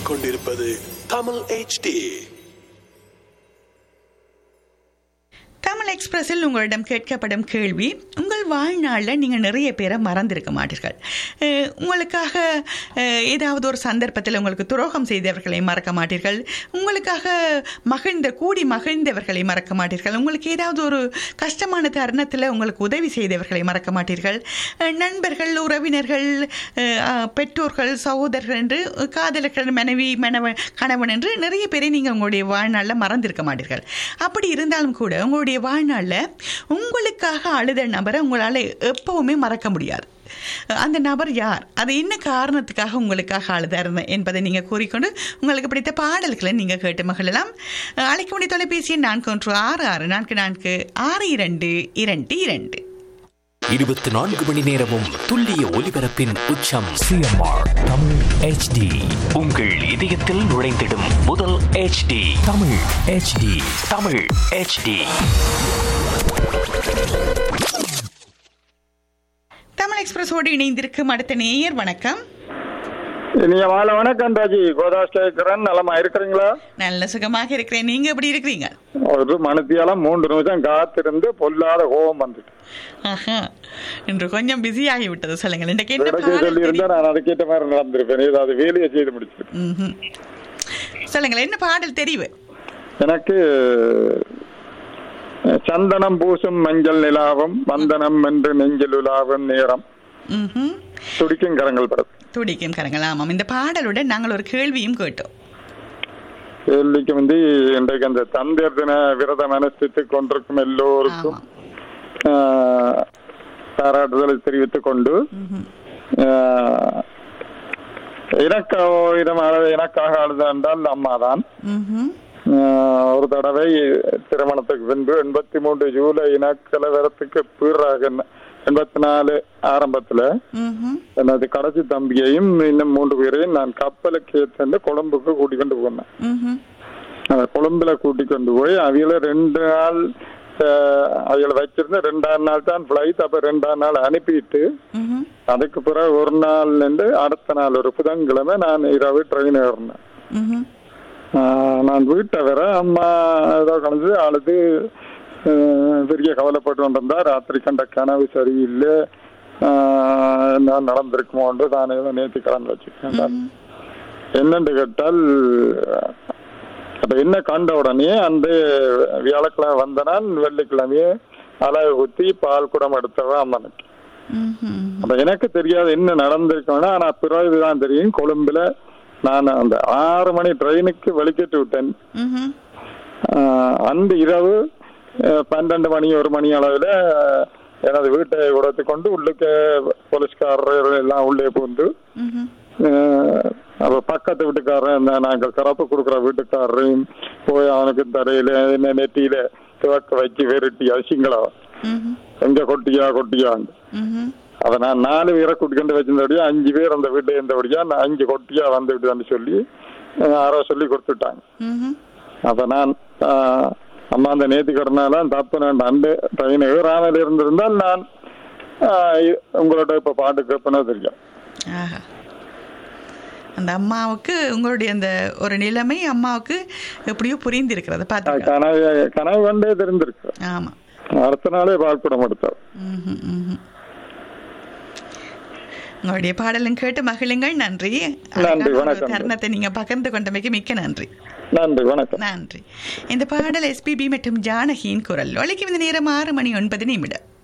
கேட்டுக்கொண்டிருப்பது தமிழ் HD தமிழ் எக்ஸ்பிரஸில் உங்களிடம் கேட்கப்படும் கேள்வி உங்கள் வாழ்நாளில் நீங்கள் நிறைய பேரை மறந்திருக்க மாட்டீர்கள் அஹ், உங்களுக்காக அஹ், ஏதாவது ஒரு சந்தர்ப்பத்தில் உங்களுக்கு துரோகம் செய்தவர்களை மறக்க மாட்டீர்கள் உங்களுக்காக மகிழ்ந்த கூடி மகிழ்ந்தவர்களை மறக்க மாட்டீர்கள் உங்களுக்கு ஏதாவது ஒரு கஷ்டமான தருணத்தில் உங்களுக்கு உதவி செய்தவர்களை மறக்க மாட்டீர்கள் அஹ், நண்பர்கள் உறவினர்கள் அஹ், அஹ், பெற்றோர்கள் சகோதரர்கள் என்று காதலர்கள் மனைவி மணவன் கணவன் என்று நிறைய பேரை நீங்கள் உங்களுடைய வாழ்நாளில் மறந்திருக்க மாட்டீர்கள் அப்படி இருந்தாலும் கூட உங்களுடைய வாழ்நாளில் உங்களுக்காக அழுத நபரை உங்களால் எப்பவுமே மறக்க முடியாது அந்த நபர் யார் அது என்ன காரணத்துக்காக உங்களுக்காக அழுதார் என்பதை நீங்கள் கூறிக்கொண்டு உங்களுக்கு பிடித்த பாடல்களை நீங்கள் கேட்டு மகிழலாம் அழைக்க வேண்டிய தொலைபேசி எண் நான்கு ஒன்று ஆறு ஆறு நான்கு நான்கு ஆறு இரண்டு இரண்டு இரண்டு இருபத்தி நான்கு மணி நேரமும் துல்லிய ஒலிபரப்பின் உச்சம் சிஎம்ஆர் தமிழ் ஹெச்டி உங்கள் இதயத்தில் நுழைந்திடும் முதல் HD Tamil HD Tamil HD Tamil எக்ஸ்பிரஸோடு இணைந்திருக்கும் அடுத்த நேயர் வணக்கம் நீங்க வாழ வணக்கம் ராஜி கோதாஸ் கேட்கிறேன் நலமா இருக்கிறீங்களா நல்ல சுகமாக இருக்கிறேன் நீங்க எப்படி இருக்கிறீங்க ஒரு மனத்தியால மூன்று நிமிஷம் காத்திருந்து பொல்லாத கோபம் வந்துட்டு ஆஹா. இன்று கொஞ்சம் பிஸியாகி விட்டது சொல்லுங்கள் இன்றைக்கு என்ன இடக்கே பாடல் சொல்லி இருந்தா தெரியும்? நான் அதுக்கேற்ற மாதிரி நடந்திருப்பேன் ஏதாவது வேலையை செய்து முடிச்சிருப்பேன் ம்ஹும். சொல்லுங்கள் என்ன பாடல் தெரிவு எனக்கு அஹ், சந்தனம் பூசும் மஞ்சள் நிலாவும் வந்தனம் என்று நெஞ்சில் உலாவும் நேரம் ம்ஹும். துடிக்கும் கரங்கள் படம் துடிக்கும் கரங்கள் ஆமாம் இந்த பாடலுடன் நாங்கள் ஒரு கேள்வியும் கேட்டோம் கேள்விக்கு வந்து இன்றைக்கு அந்த தந்தையர் தின விரதம் அனுஷ்டித்துக் கொண்டிருக்கும் எல்லோருக்கும் ஆமாம் ஆஹ், பாராட்டுதலை தெரிவித்துக் கொண்டு ம்ஹும். ஆஹ், எனக்கு இடம் அழ- எனக்காக அழுத என்றால் அம்மா தான் ம்ஹும். ஒரு தடவை திருமணத்துக்கு பின்பு எண்பத்தி மூன்று ஜூலை இனக்கலவரத்துக்கு பிறகு எண்பத்தி நாலு ஆரம்பத்துல ம்ஹும். எனது கடைசி தம்பியையும் இன்னும் மூன்று பேரையும் நான் கப்பலுக்கு ஏற்று கொழும்புக்கு கூட்டிக் கொண்டு போனேன் ம்ஹும். அந்த கொழும்புல கூட்டிக் கொண்டு போய் அவியில ரெண்டு நாள் அவிகளை வச்சிருந்த ரெண்டாம் நாள் தான் பிளைட் அப்ப ரெண்டாம் நாள் அனுப்பிட்டு ம்ஹும். அதுக்கு பிறகு ஒரு நாள் நின்று அடுத்த நாள் ஒரு புதன்கிழமை நான் இரவு ட்ரெயின் ஏறினேன் ம்ஹும். ஆஹ் நான் வீட்டை வர அம்மா ஏதோ கலந்து அழுது ஆஹ் பெரிய கவலைப்பட்டு கொண்டிருந்தா ராத்திரி கண்ட கனவு சரியில்லை ஆஹ் என்ன நடந்திருக்குமோன்று நான் ஏதோ நேற்று கலந்து வச்சுருக்கேன் என்னன்னு கேட்டால் அப்ப என்ன கண்ட உடனே அந்த வியாழக்கிழமை வந்த நாள் வெள்ளிக்கிழமையே அழகு குத்தி பால் குடம் எடுத்தவ அம்மனுக்கு ம்ஹும். அப்ப எனக்கு தெரியாது என்ன நடந்திருக்கோன்னா ஆனா பிறகுதான் தெரியும் கொழும்புல நான் அந்த ஆறு மணி ட்ரெயினுக்கு வெளிக்கிட்டு விட்டேன் ம்ஹும். ஆஹ் அந்த இரவு அஹ், பன்னெண்டு மணி ஒரு மணி அளவில் எனது வீட்டை உடைத்து கொண்டு உள்ளுக்கு போலீஸ்காரர்கள் எல்லாம் உள்ளே புகுந்து ம்ஹும். அஹ், அப்ப பக்கத்து வீட்டுக்காரன் இந்த நாங்கள் சிறப்பு கொடுக்குற வீட்டுக்காரரையும் போய் அவனுக்கு தரையில என்ன நெத்தியில துவக்க வச்சு வெறுட்டி அசிங்களா ம்ஹும். எங்க கொட்டியா கொட்டியான்னு ம்ஹும். அத நான் நாலு பேரை கூட்டிக்கொண்டு வச்சிருந்தபடியா அஞ்சு பேர் அந்த வீட்டுல இருந்தபடியா நான் அஞ்சு கொட்டியா வந்து விடுதான்னு சொல்லி அஹ், யாரோ சொல்லி கொடுத்துட்டாங்க ம்ஹும். அப்ப நான் ஆஹ், அம்மா அந்த நேத்திக்கிறனால தப்பு நான் அந்த ட்ரெயின் ஏறாமல் இருந்திருந்தால் நான் ஆஹ், இ- உங்களோட இப்ப பாட்டு கேட்பனோ தெரியும் ஆஹா. அந்த அம்மாவுக்கு உங்களுடைய அந்த ஒரு நிலைமை அம்மாவுக்கு எப்படியோ புரிந்திருக்கிறது ஆஹ், பார்த்துக்க கனவு கனவு கண்டே தெரிஞ்சிருக்கு ஆமாம் அடுத்த நாளே பால்படம் எடுத்தார் ம்ஹும், ம்ஹும். உங்களுடைய பாடலும் கேட்டு மகிழுங்கள் நன்றி அழகான ஒரு வணக்கம். தருணத்தை நீங்க பகிர்ந்து கொண்டமைக்கு மிக்க நன்றி நன்றி வணக்கம் நன்றி இந்த பாடல் எஸ்பிபி மற்றும் ஜானகியின் குரல் ஒலிக்கு இந்த நேரம் ஆறு மணி ஒன்பது நிமிடம்